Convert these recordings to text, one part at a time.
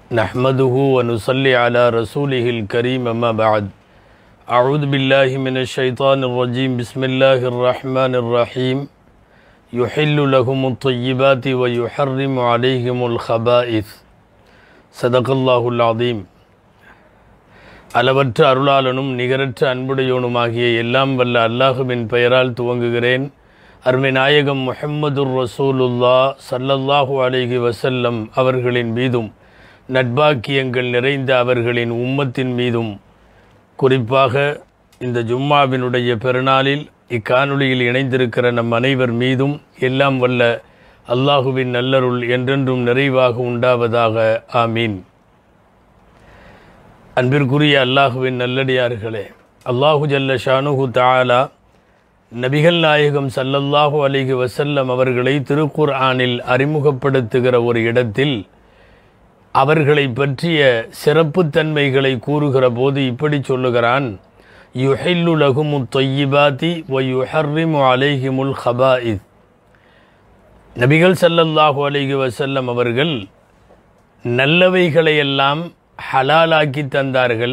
نحمده ونصلي على رسوله الكريم أما بعد أعوذ بالله من الشيطان الرجيم بسم الله الرحمن الرحيم يحل لهم الطيبات ويحرم عليهم الخبائث صدق الله العظيم அளவற்ற அருளாளனும் நிகரற்ற அன்புடையோனுமாகிய எல்லாம் வல்ல அல்லாஹுவின் பெயரால் துவங்குகிறேன் அருமை நாயகம் முஹம்மதுர் ரசூலுல்லா சல்லல்லாஹு அலைஹி வசல்லம் அவர்களின் மீதும் நட்பாக்கியங்கள் நிறைந்த அவர்களின் உம்மத்தின் மீதும் குறிப்பாக இந்த ஜும்மாவினுடைய பெருநாளில் இக்காணொளியில் இணைந்திருக்கிற நம் அனைவர் மீதும் எல்லாம் வல்ல அல்லாஹுவின் நல்லருள் என்றென்றும் நிறைவாக உண்டாவதாக ஆமீன் அன்பிற்குரிய அல்லாஹுவின் நல்லடியார்களே அல்லாஹு ஜல்ல ஷானுஹு தாலா நபிகள் நாயகம் சல்லல்லாஹு அலிஹி வசல்லம் அவர்களை திருக்குர் ஆனில் அறிமுகப்படுத்துகிற ஒரு இடத்தில் அவர்களை பற்றிய சிறப்புத்தன்மைகளை கூறுகிற போது இப்படி சொல்லுகிறான் யுஹில்லு லகுமு தொய்யிபாத்தி ஒ யுஹர்ரிமு அலைஹிமுல் ஹபாயித் நபிகள் சல்லல்லாஹு அலிஹி வசல்லம் அவர்கள் நல்லவைகளையெல்லாம் ஹலாலாக்கி தந்தார்கள்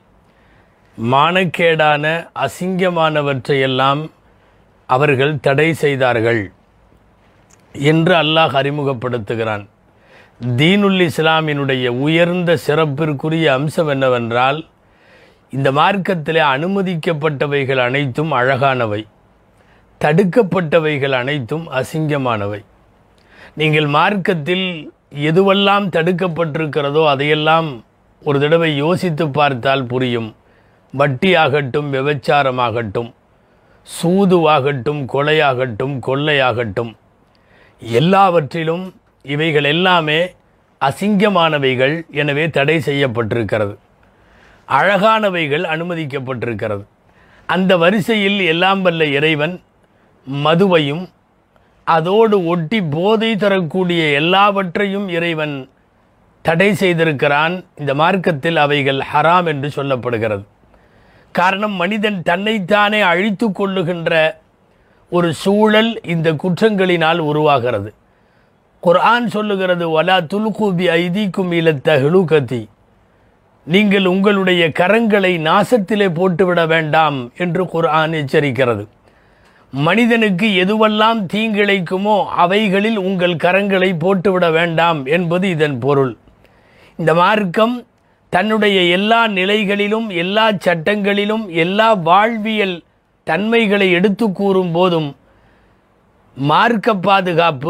மானக்கேடான அசிங்கமானவற்றையெல்லாம் அவர்கள் தடை செய்தார்கள் என்று அல்லாஹ் அறிமுகப்படுத்துகிறான் தீனுல் இஸ்லாமினுடைய உயர்ந்த சிறப்பிற்குரிய அம்சம் என்னவென்றால் இந்த மார்க்கத்தில் அனுமதிக்கப்பட்டவைகள் அனைத்தும் அழகானவை தடுக்கப்பட்டவைகள் அனைத்தும் அசிங்கமானவை நீங்கள் மார்க்கத்தில் எதுவெல்லாம் தடுக்கப்பட்டிருக்கிறதோ அதையெல்லாம் ஒரு தடவை யோசித்து பார்த்தால் புரியும் வட்டியாகட்டும் விபச்சாரமாகட்டும் சூதுவாகட்டும் கொலையாகட்டும் கொள்ளையாகட்டும் எல்லாவற்றிலும் இவைகள் எல்லாமே அசிங்கமானவைகள் எனவே தடை செய்யப்பட்டிருக்கிறது அழகானவைகள் அனுமதிக்கப்பட்டிருக்கிறது அந்த வரிசையில் எல்லாம் வல்ல இறைவன் மதுவையும் அதோடு ஒட்டி போதை தரக்கூடிய எல்லாவற்றையும் இறைவன் தடை செய்திருக்கிறான் இந்த மார்க்கத்தில் அவைகள் ஹராம் என்று சொல்லப்படுகிறது காரணம் மனிதன் தன்னைத்தானே அழித்து கொள்ளுகின்ற ஒரு சூழல் இந்த குற்றங்களினால் உருவாகிறது குர்ஆன் சொல்லுகிறது வலா துல்கூபி ஐதீக்கும் இலத்த ஹெலுகதி நீங்கள் உங்களுடைய கரங்களை நாசத்திலே போட்டுவிட வேண்டாம் என்று குர்ஆன் எச்சரிக்கிறது மனிதனுக்கு எதுவெல்லாம் தீங்கிழைக்குமோ அவைகளில் உங்கள் கரங்களை போட்டுவிட வேண்டாம் என்பது இதன் பொருள் இந்த மார்க்கம் தன்னுடைய எல்லா நிலைகளிலும் எல்லா சட்டங்களிலும் எல்லா வாழ்வியல் தன்மைகளை எடுத்து கூறும் போதும் மார்க்க பாதுகாப்பு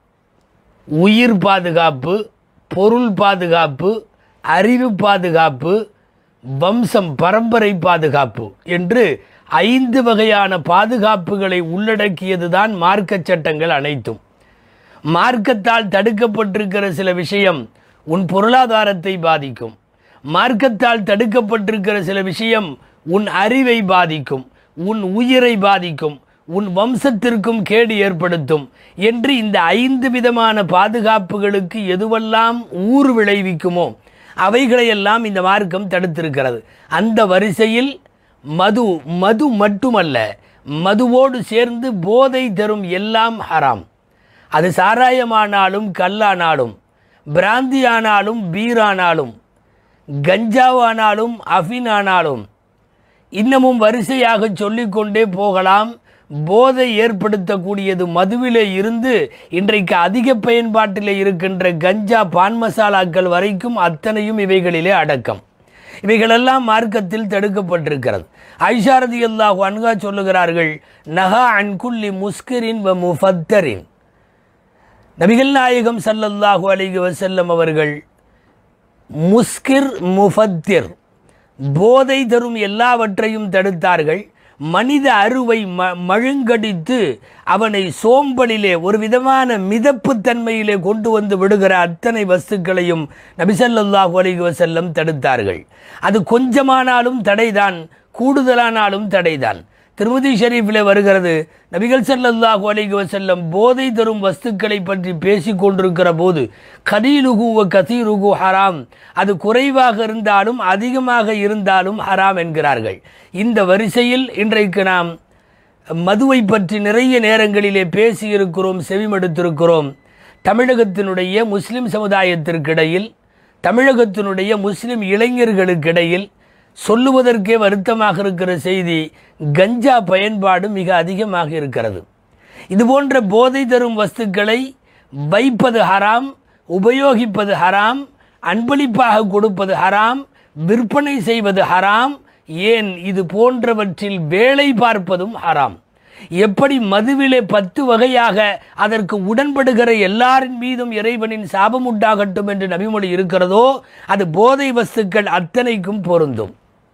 உயிர் பாதுகாப்பு பொருள் பாதுகாப்பு அறிவு பாதுகாப்பு வம்சம் பரம்பரை பாதுகாப்பு என்று ஐந்து வகையான பாதுகாப்புகளை உள்ளடக்கியதுதான் மார்க்க சட்டங்கள் அனைத்தும் மார்க்கத்தால் தடுக்கப்பட்டிருக்கிற சில விஷயம் உன் பொருளாதாரத்தை பாதிக்கும் மார்க்கத்தால் தடுக்கப்பட்டிருக்கிற சில விஷயம் உன் அறிவை பாதிக்கும் உன் உயிரை பாதிக்கும் உன் வம்சத்திற்கும் கேடு ஏற்படுத்தும் என்று இந்த ஐந்து விதமான பாதுகாப்புகளுக்கு எதுவெல்லாம் ஊர் விளைவிக்குமோ அவைகளையெல்லாம் இந்த மார்க்கம் தடுத்திருக்கிறது அந்த வரிசையில் மது மது மட்டுமல்ல மதுவோடு சேர்ந்து போதை தரும் எல்லாம் ஹராம் அது சாராயமானாலும் கல்லானாலும் பிராந்தியானாலும் பீரானாலும் கஞ்சாவானாலும் அஃபின் ஆனாலும் இன்னமும் வரிசையாக சொல்லிக்கொண்டே போகலாம் போதை ஏற்படுத்தக்கூடியது மதுவிலே இருந்து இன்றைக்கு அதிக பயன்பாட்டில் இருக்கின்ற கஞ்சா பான் மசாலாக்கள் வரைக்கும் அத்தனையும் இவைகளிலே அடக்கம் இவைகளெல்லாம் மார்க்கத்தில் தடுக்கப்பட்டிருக்கிறது ஐஷாரதி அல்லாஹு அன்கா சொல்லுகிறார்கள் நகா அன்குல்லி முஸ்கிரின் வ முஃபத்தரின் நபிகள் நாயகம் சல்லல்லாஹு அலிக வசல்லம் அவர்கள் முஸ்கிர் முஃபத்திர் போதை தரும் எல்லாவற்றையும் தடுத்தார்கள் மனித அருவை ம மழுங்கடித்து அவனை சோம்பலிலே ஒரு விதமான மிதப்பு தன்மையிலே கொண்டு வந்து விடுகிற அத்தனை வஸ்துக்களையும் நபிசல்லாஹு அலிக வசல்லம் தடுத்தார்கள் அது கொஞ்சமானாலும் தடைதான் கூடுதலானாலும் தடைதான் திருமதி ஷெரீஃபில் வருகிறது நபிகள் சல்லல்லாஹு அலைஹி வஸல்லம் போதை தரும் வஸ்துக்களை பற்றி பேசிக் கொண்டிருக்கிற போது கதீலுகு வ கதீருகு ஹராம் அது குறைவாக இருந்தாலும் அதிகமாக இருந்தாலும் ஹராம் என்கிறார்கள் இந்த வரிசையில் இன்றைக்கு நாம் மதுவை பற்றி நிறைய நேரங்களிலே பேசியிருக்கிறோம் செவிமடுத்திருக்கிறோம் தமிழகத்தினுடைய முஸ்லிம் சமுதாயத்திற்கிடையில் தமிழகத்தினுடைய முஸ்லிம் இளைஞர்களுக்கிடையில் சொல்லுவதற்கே வருத்தமாக இருக்கிற செய்தி கஞ்சா பயன்பாடு மிக அதிகமாக இருக்கிறது இது போன்ற போதை தரும் வஸ்துக்களை வைப்பது ஹராம் உபயோகிப்பது ஹராம் அன்பளிப்பாக கொடுப்பது ஹராம் விற்பனை செய்வது ஹராம் ஏன் இது போன்றவற்றில் வேலை பார்ப்பதும் ஹராம் எப்படி மதுவிலே பத்து வகையாக அதற்கு உடன்படுகிற எல்லாரின் மீதும் இறைவனின் சாபம் உண்டாகட்டும் என்று நபிமொழி இருக்கிறதோ அது போதை வஸ்துக்கள் அத்தனைக்கும் பொருந்தும்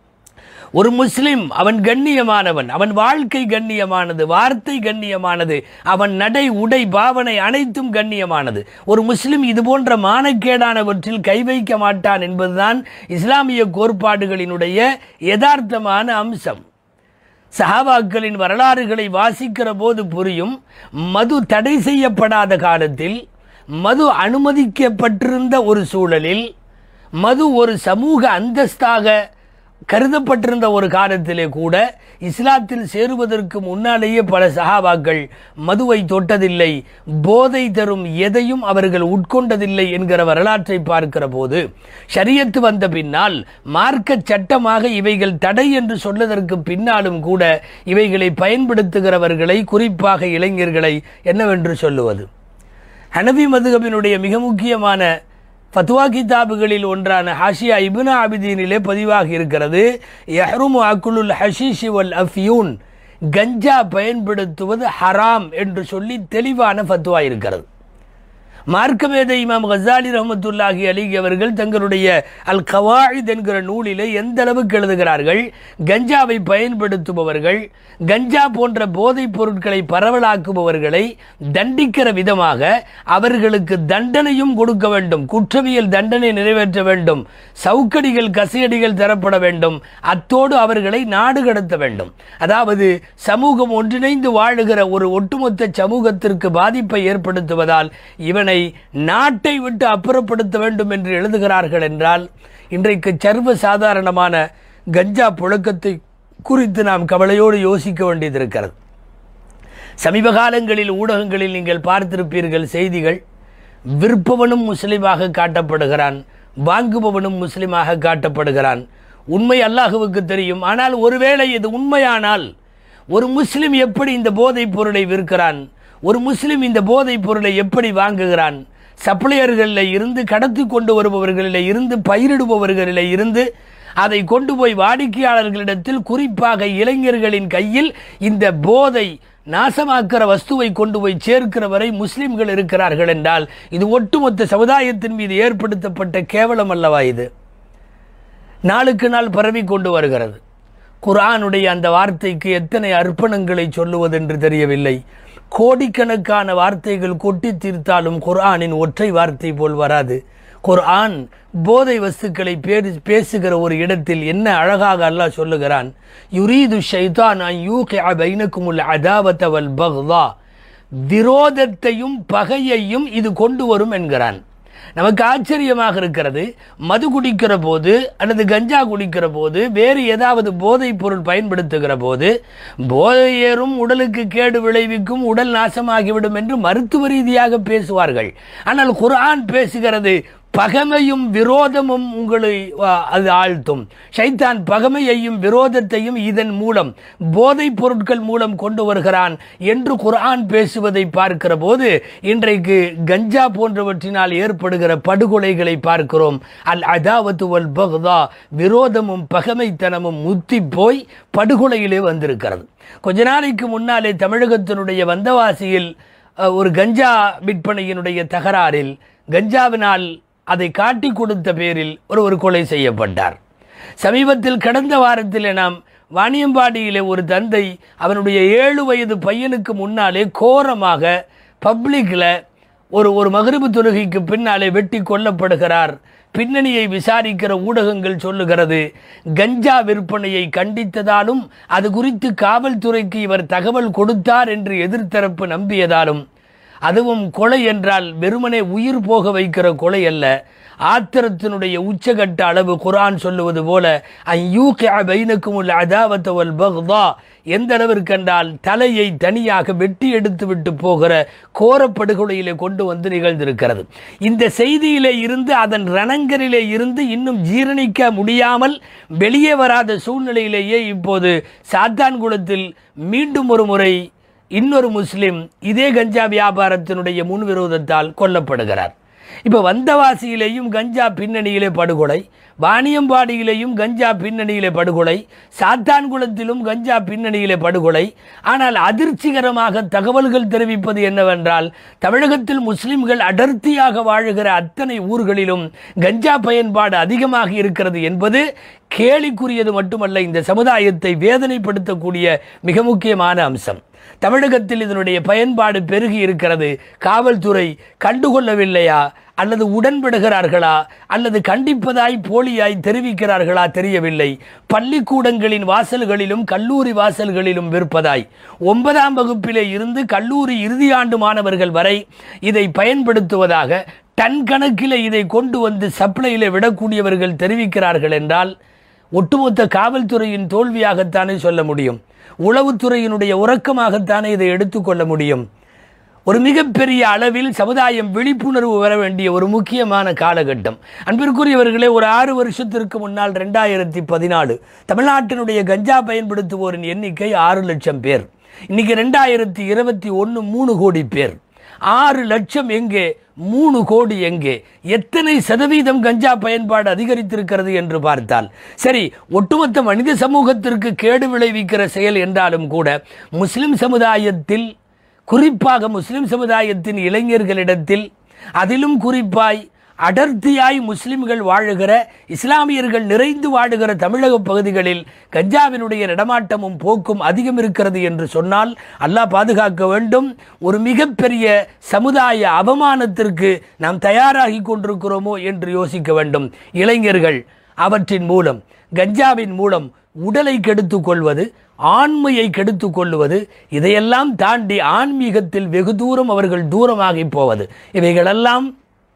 ஒரு முஸ்லிம் அவன் கண்ணியமானவன் அவன் வாழ்க்கை கண்ணியமானது வார்த்தை கண்ணியமானது அவன் நடை உடை பாவனை அனைத்தும் கண்ணியமானது ஒரு முஸ்லிம் இது போன்ற மானக்கேடானவற்றில் கை வைக்க மாட்டான் என்பதுதான் இஸ்லாமிய கோட்பாடுகளினுடைய யதார்த்தமான அம்சம் சஹாபாக்களின் வரலாறுகளை வாசிக்கிற போது புரியும் மது தடை செய்யப்படாத காலத்தில் மது அனுமதிக்கப்பட்டிருந்த ஒரு சூழலில் மது ஒரு சமூக அந்தஸ்தாக கருதப்பட்டிருந்த ஒரு காலத்திலே கூட இஸ்லாத்தில் சேருவதற்கு முன்னாலேயே பல சஹாபாக்கள் மதுவை தொட்டதில்லை போதை தரும் எதையும் அவர்கள் உட்கொண்டதில்லை என்கிற வரலாற்றை பார்க்கிற போது ஷரியத்து வந்த பின்னால் மார்க்க சட்டமாக இவைகள் தடை என்று சொல்வதற்கு பின்னாலும் கூட இவைகளை பயன்படுத்துகிறவர்களை குறிப்பாக இளைஞர்களை என்னவென்று சொல்லுவது ஹனபி மதுகபினுடைய மிக முக்கியமான ஃபத்வா கிதாபுகளில் ஒன்றான ஹாஷியா இப்னு ஆபிதீனிலே பதிவாக இருக்கிறது யஹ்ருமு அக்குலுல் ஹஷீஷி வல் அஃப்யூன் கஞ்சா பயன்படுத்துவது ஹராம் என்று சொல்லி தெளிவான ஃபத்வா இருக்கிறது மார்க்கவேத இமாம் கசாலி ரஹமத்துல்லாஹி அலி அவர்கள் தங்களுடைய அல் கவாயித் என்கிற நூலிலே எந்த அளவுக்கு எழுதுகிறார்கள் கஞ்சாவை பயன்படுத்துபவர்கள் கஞ்சா போன்ற போதைப் பொருட்களை பரவலாக்குபவர்களை தண்டிக்கிற விதமாக அவர்களுக்கு தண்டனையும் கொடுக்க வேண்டும் குற்றவியல் தண்டனை நிறைவேற்ற வேண்டும் சவுக்கடிகள் கசையடிகள் தரப்பட வேண்டும் அத்தோடு அவர்களை நாடு கடத்த வேண்டும் அதாவது சமூகம் ஒன்றிணைந்து வாழுகிற ஒரு ஒட்டுமொத்த சமூகத்திற்கு பாதிப்பை ஏற்படுத்துவதால் இவனை நாட்டை விட்டு அப்புறப்படுத்த வேண்டும் என்று எழுதுகிறார்கள் என்றால் இன்றைக்கு சர்வ சாதாரணமான கஞ்சா புழக்கத்தை குறித்து நாம் கவலையோடு யோசிக்க வேண்டியது இருக்கிறது சமீப காலங்களில் ஊடகங்களில் நீங்கள் பார்த்திருப்பீர்கள் செய்திகள் விற்பவனும் முஸ்லிமாக காட்டப்படுகிறான் வாங்குபவனும் முஸ்லிமாக காட்டப்படுகிறான் உண்மை அல்லாஹுவுக்கு தெரியும் ஆனால் ஒருவேளை இது உண்மையானால் ஒரு முஸ்லிம் எப்படி இந்த போதைப் பொருளை விற்கிறான் ஒரு முஸ்லிம் இந்த போதைப் பொருளை எப்படி வாங்குகிறான் சப்ளையர்களில் இருந்து கடத்தி கொண்டு வருபவர்களில் இருந்து பயிரிடுபவர்களில் இருந்து அதை கொண்டு போய் வாடிக்கையாளர்களிடத்தில் குறிப்பாக இளைஞர்களின் கையில் இந்த போதை நாசமாக்கிற வஸ்துவை கொண்டு போய் சேர்க்கிற வரை முஸ்லிம்கள் இருக்கிறார்கள் என்றால் இது ஒட்டுமொத்த சமுதாயத்தின் மீது ஏற்படுத்தப்பட்ட கேவலம் அல்லவா இது நாளுக்கு நாள் பரவி கொண்டு வருகிறது குர்ஆனுடைய அந்த வார்த்தைக்கு எத்தனை அர்ப்பணங்களை சொல்லுவதென்று தெரியவில்லை கோடிக்கணக்கான வார்த்தைகள் கொட்டி தீர்த்தாலும் குர்ஆனின் ஒற்றை வார்த்தை போல் வராது குர்ஆன் போதை வஸ்துக்களை பேரு பேசுகிற ஒரு இடத்தில் என்ன அழகாக அல்லாஹ் சொல்லுகிறான் யுரீது ஷைதான் அன் யூகிஅ பைனக்குமுல் அதாவத வல் பக்தா விரோதத்தையும் பகையையும் இது கொண்டு வரும் என்கிறான் நமக்கு ஆச்சரியமாக இருக்கிறது மது குடிக்கிற போது அல்லது கஞ்சா குடிக்கிற போது வேறு ஏதாவது போதைப் பொருள் பயன்படுத்துகிற போது போதை ஏறும் உடலுக்கு கேடு விளைவிக்கும் உடல் நாசமாகிவிடும் என்று மருத்துவ ரீதியாக பேசுவார்கள் ஆனால் குர்ஆன் பேசுகிறது பகமையும் விரோதமும் உங்களை ஆ, அது ஆழ்த்தும் ஷைத்தான் பகமையையும் விரோதத்தையும் இதன் மூலம் போதைப் பொருட்கள் மூலம் கொண்டு வருகிறான் என்று குர்ஆன் பேசுவதை பார்க்கிற போது இன்றைக்கு கஞ்சா போன்றவற்றினால் ஏற்படுகிற படுகொலைகளை பார்க்கிறோம் அல் அதாவத்து வல் பக்தா விரோதமும் பகமைத்தனமும் முத்தி போய் படுகொலையிலே வந்திருக்கிறது கொஞ்ச நாளைக்கு முன்னாலே தமிழகத்தினுடைய வந்தவாசியில் அ, ஒரு கஞ்சா விற்பனையினுடைய தகராறில் கஞ்சாவினால் அதை காட்டி கொடுத்த பேரில் ஒரு ஒரு கொலை செய்யப்பட்டார் சமீபத்தில் கடந்த வாரத்தில் நாம் வாணியம்பாடியிலே ஒரு தந்தை அவனுடைய ஏழு வயது பையனுக்கு முன்னாலே கோரமாக பப்ளிக்கில் ஒரு ஒரு மகரிபு தொழுகைக்கு பின்னாலே வெட்டி கொல்லப்படுகிறார் பின்னணியை விசாரிக்கிற ஊடகங்கள் சொல்லுகிறது கஞ்சா விற்பனையை கண்டித்ததாலும் அது குறித்து காவல்துறைக்கு இவர் தகவல் கொடுத்தார் என்று எதிர்த்தரப்பு நம்பியதாலும் அதுவும் கொலை என்றால் வெறுமனே உயிர் போக வைக்கிற கொலை அல்ல ஆத்திரத்தினுடைய உச்சகட்ட அளவு குரான் சொல்லுவது போல ஐயூக பைனக்கும் உள்ள அதாவத்தவல் பக்தா எந்த அளவிற்கு என்றால் தலையை தனியாக வெட்டி எடுத்து விட்டு போகிற கோரப்படுகொலையிலே கொண்டு வந்து நிகழ்ந்திருக்கிறது இந்த செய்தியிலே இருந்து அதன் ரணங்கரிலே இருந்து இன்னும் ஜீரணிக்க முடியாமல் வெளியே வராத சூழ்நிலையிலேயே இப்போது சாத்தான்குளத்தில் மீண்டும் ஒரு முறை இன்னொரு முஸ்லிம் இதே கஞ்சா வியாபாரத்தினுடைய முன்விரோதத்தால் கொல்லப்படுகிறார் இப்போ வந்தவாசியிலேயும் கஞ்சா பின்னணியிலே படுகொலை வாணியம்பாடியிலேயும் கஞ்சா பின்னணியிலே படுகொலை சாத்தான்குளத்திலும் கஞ்சா பின்னணியிலே படுகொலை ஆனால் அதிர்ச்சிகரமாக தகவல்கள் தெரிவிப்பது என்னவென்றால் தமிழகத்தில் முஸ்லிம்கள் அடர்த்தியாக வாழுகிற அத்தனை ஊர்களிலும் கஞ்சா பயன்பாடு அதிகமாக இருக்கிறது என்பது கேலிக்குரியது மட்டுமல்ல இந்த சமுதாயத்தை வேதனைப்படுத்தக்கூடிய மிக முக்கியமான அம்சம் தமிழகத்தில் இதனுடைய பயன்பாடு பெருகி இருக்கிறது காவல்துறை கண்டுகொள்ளவில்லையா அல்லது உடன்படுகிறார்களா அல்லது கண்டிப்பதாய் போலியாய் தெரிவிக்கிறார்களா தெரியவில்லை பள்ளிக்கூடங்களின் வாசல்களிலும் கல்லூரி வாசல்களிலும் விற்பதாய் ஒன்பதாம் வகுப்பிலே இருந்து கல்லூரி இறுதியாண்டு மாணவர்கள் வரை இதை பயன்படுத்துவதாக டன் கணக்கில் இதை கொண்டு வந்து சப்ளையில் விடக்கூடியவர்கள் தெரிவிக்கிறார்கள் என்றால் ஒட்டுமொத்த காவல்துறையின் தோல்வியாகத்தானே சொல்ல முடியும் உளவுத்துறையினுடைய உறக்கமாகத்தானே இதை எடுத்துக்கொள்ள முடியும் ஒரு மிகப்பெரிய அளவில் சமுதாயம் விழிப்புணர்வு வர வேண்டிய ஒரு முக்கியமான காலகட்டம் அன்பிற்குரியவர்களே ஒரு ஆறு வருஷத்திற்கு முன்னால் ரெண்டாயிரத்தி பதினாலு தமிழ்நாட்டினுடைய கஞ்சா பயன்படுத்துவோரின் எண்ணிக்கை ஆறு லட்சம் பேர் இன்னைக்கு ரெண்டாயிரத்தி இருபத்தி ஒன்று மூணு கோடி பேர் ஆறு லட்சம் எங்கே மூணு கோடி எங்கே எத்தனை சதவீதம் கஞ்சா பயன்பாடு அதிகரித்திருக்கிறது என்று பார்த்தால் சரி ஒட்டுமொத்த மனித சமூகத்திற்கு கேடு விளைவிக்கிற செயல் என்றாலும் கூட முஸ்லிம் சமுதாயத்தில் குறிப்பாக முஸ்லிம் சமுதாயத்தின் இளைஞர்களிடத்தில் அதிலும் குறிப்பாய் அடர்த்தியாய் முஸ்லிம்கள் வாழுகிற இஸ்லாமியர்கள் நிறைந்து வாழுகிற தமிழக பகுதிகளில் கஞ்சாவினுடைய நடமாட்டமும் போக்கும் அதிகம் இருக்கிறது என்று சொன்னால் அல்லாஹ் பாதுகாக்க வேண்டும் ஒரு மிகப்பெரிய சமுதாய அவமானத்திற்கு நாம் தயாராகி கொண்டிருக்கிறோமோ என்று யோசிக்க வேண்டும் இளைஞர்கள் அவற்றின் மூலம் கஞ்சாவின் மூலம் உடலை கெடுத்துக் கொள்வது ஆண்மையை கெடுத்துக் கொள்வது இதையெல்லாம் தாண்டி ஆன்மீகத்தில் வெகு தூரம் அவர்கள் தூரமாகி போவது இவைகளெல்லாம்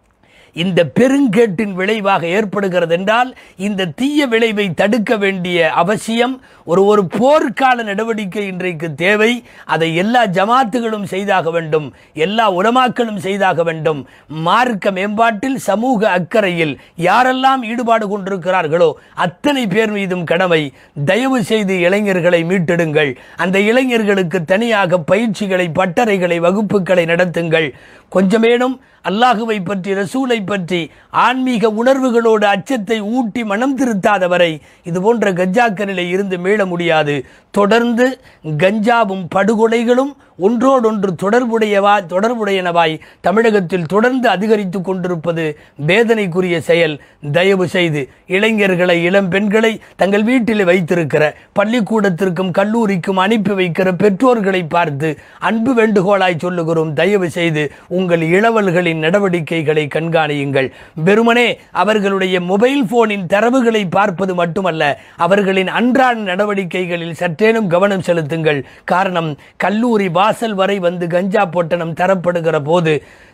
இந்த பெருங்கேட்டின் விளைவாக ஏற்படுகிறது என்றால் இந்த தீய விளைவை தடுக்க வேண்டிய அவசியம் ஒரு ஒரு போர்க்கால நடவடிக்கை இன்றைக்கு தேவை அதை எல்லா ஜமாத்துகளும் செய்தாக வேண்டும் எல்லா உலமாக்களும் செய்தாக வேண்டும் மார்க்க மேம்பாட்டில் சமூக அக்கறையில் யாரெல்லாம் ஈடுபாடு கொண்டிருக்கிறார்களோ அத்தனை பேர் மீதும் கடமை தயவு செய்து இளைஞர்களை மீட்டெடுங்கள் அந்த இளைஞர்களுக்கு தனியாக பயிற்சிகளை பட்டறைகளை வகுப்புகளை நடத்துங்கள் கொஞ்சமேனும் அல்லாஹுவை பற்றி ரசூலை பற்றி ஆன்மீக உணர்வுகளோடு அச்சத்தை ஊட்டி மனம் திருத்தாதவரை இது போன்ற கஞ்சாக்கரிலே இருந்து மீள முடியாது தொடர்ந்து கஞ்சாவும் படுகொலைகளும் ஒன்றோடொன்று தொடர்புடையவா தொடர்புடையனவாய் தமிழகத்தில் தொடர்ந்து அதிகரித்து கொண்டிருப்பது வேதனைக்குரிய செயல் தயவு செய்து இளைஞர்களை இளம் பெண்களை தங்கள் வீட்டில் வைத்திருக்கிற பள்ளிக்கூடத்திற்கும் கல்லூரிக்கும் அனுப்பி வைக்கிற பெற்றோர்களை பார்த்து அன்பு வேண்டுகோளாய் சொல்லுகிறோம் தயவு செய்து உங்கள் இளவல்களின் நடவடிக்கைகளை கண்காணியுங்கள் வெறுமனே அவர்களுடைய மொபைல் போனின் தரவுகளை பார்ப்பது மட்டுமல்ல அவர்களின் அன்றாட நடவடிக்கைகளில் சற்றேனும் கவனம் செலுத்துங்கள் காரணம் கல்லூரி வாசல் வரை வந்து கஞ்சா பொட்டணம் தரப்படுகிற போது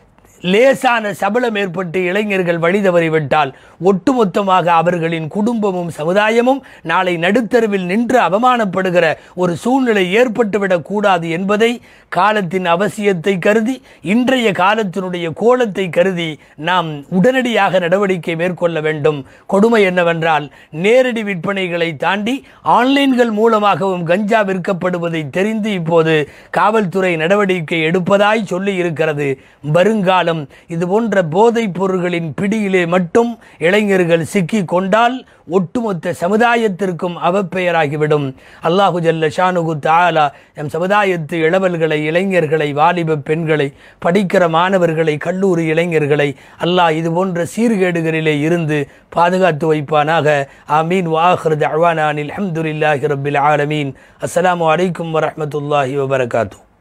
லேசான சபலம் ஏற்பட்டு இளைஞர்கள் வழி தவறிவிட்டால் ஒட்டுமொத்தமாக அவர்களின் குடும்பமும் சமுதாயமும் நாளை நடுத்தருவில் நின்று அவமானப்படுகிற ஒரு சூழ்நிலை ஏற்பட்டுவிடக் கூடாது என்பதை காலத்தின் அவசியத்தை கருதி இன்றைய காலத்தினுடைய கோலத்தை கருதி நாம் உடனடியாக நடவடிக்கை மேற்கொள்ள வேண்டும் கொடுமை என்னவென்றால் நேரடி விற்பனைகளை தாண்டி ஆன்லைன்கள் மூலமாகவும் கஞ்சா விற்கப்படுவதை தெரிந்து இப்போது காவல்துறை நடவடிக்கை எடுப்பதாய் சொல்லி இருக்கிறது வருங்காலம் இது போன்ற போதைப் பொருள்களின் பிடியிலே மட்டும் இளைஞர்கள் சிக்கி கொண்டால் ஒட்டுமொத்த சமுதாயத்திற்கும் அவப்பெயராகிவிடும் அல்லாஹு ஜல்ல ஷானுகு தாலா எம் சமுதாயத்து இளவல்களை இளைஞர்களை வாலிப பெண்களை படிக்கிற மாணவர்களை கல்லூரி இளைஞர்களை அல்லாஹ் இது போன்ற சீர்கேடுகளிலே இருந்து பாதுகாத்து வைப்பானாக ஆமீன் வாஹ்ரத் அவானானில் அஹமதுல்லாஹி ரபில் ஆலமீன் அஸ்ஸலாமு அலைக்கும் வரஹ்மத்துல்லாஹி வபரகாத்து